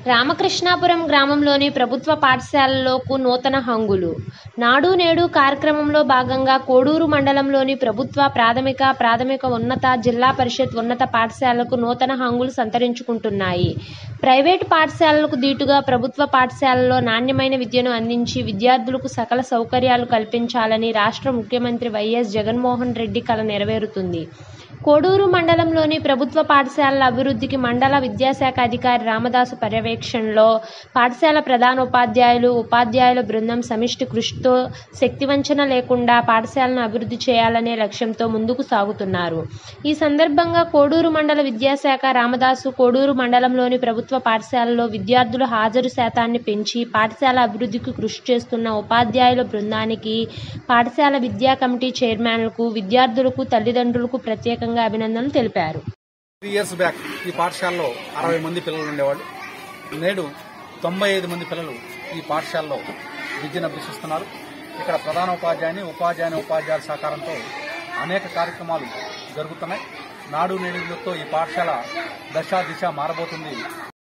రామకృష్ణాపురం గ్రామంలోని ప్రభుత్వ పాఠశాలలకు నూతన హంగులు నాడు నేడు కార్యక్రమంలో భాగంగా కోడూరు మండలంలోని ప్రభుత్వ ప్రాథమిక ప్రాథమిక ఉన్నత జిల్లా పరిషత్ ఉన్నత పాఠశాలలకు నూతన హంగులు సంతరించుకుంటున్నాయి ప్రైవేటు పాఠశాలలకు దీటుగా ప్రభుత్వ పాఠశాలలో నాణ్యమైన విద్యను అందించి విద్యార్థులకు సకల సౌకర్యాలు కల్పించాలని రాష్ట్ర ముఖ్యమంత్రి వైఎస్ జగన్మోహన్ రెడ్డి కల నెరవేరుతుంది కోడూరు మండలంలోని ప్రభుత్వ పాఠశాలల అభివృద్ధికి మండల విద్యాశాఖ అధికారి రామదాసు పర్యవేక్షణలో పాఠశాల ప్రధానోపాధ్యాయులు ఉపాధ్యాయుల బృందం సమిష్టి కృషితో శక్తివంచన లేకుండా పాఠశాలను అభివృద్ధి చేయాలనే లక్ష్యంతో ముందుకు సాగుతున్నారు ఈ సందర్భంగా కోడూరు మండల విద్యాశాఖ రామదాసు కోడూరు మండలంలోని ప్రభుత్వ పాఠశాలలో విద్యార్థుల హాజరు శాతాన్ని పెంచి పాఠశాల అభివృద్ధికి కృషి చేస్తున్న ఉపాధ్యాయుల బృందానికి పాఠశాల విద్యా కమిటీ చైర్మన్లకు విద్యార్థులకు తల్లిదండ్రులకు ప్రత్యేకంగా అభినందనలు తెలిపారు త్రీ ఇయర్స్ బ్యాక్ ఈ పాఠశాలలో అరవై మంది పిల్లలు ఉండేవాళ్ళు నేడు తొంభై ఐదు మంది పిల్లలు ఈ పాఠశాలలో విద్యను అభ్యసిస్తున్నారు ఇక్కడ ప్రధాన ఉపాధ్యాయుని ఉపాధ్యాయుని ఉపాధ్యాయుల సహకారంతో అనేక కార్యక్రమాలు జరుగుతున్నాయి నాడు నేడుతో ఈ పాఠశాల దశ దిశ మారబోతుంది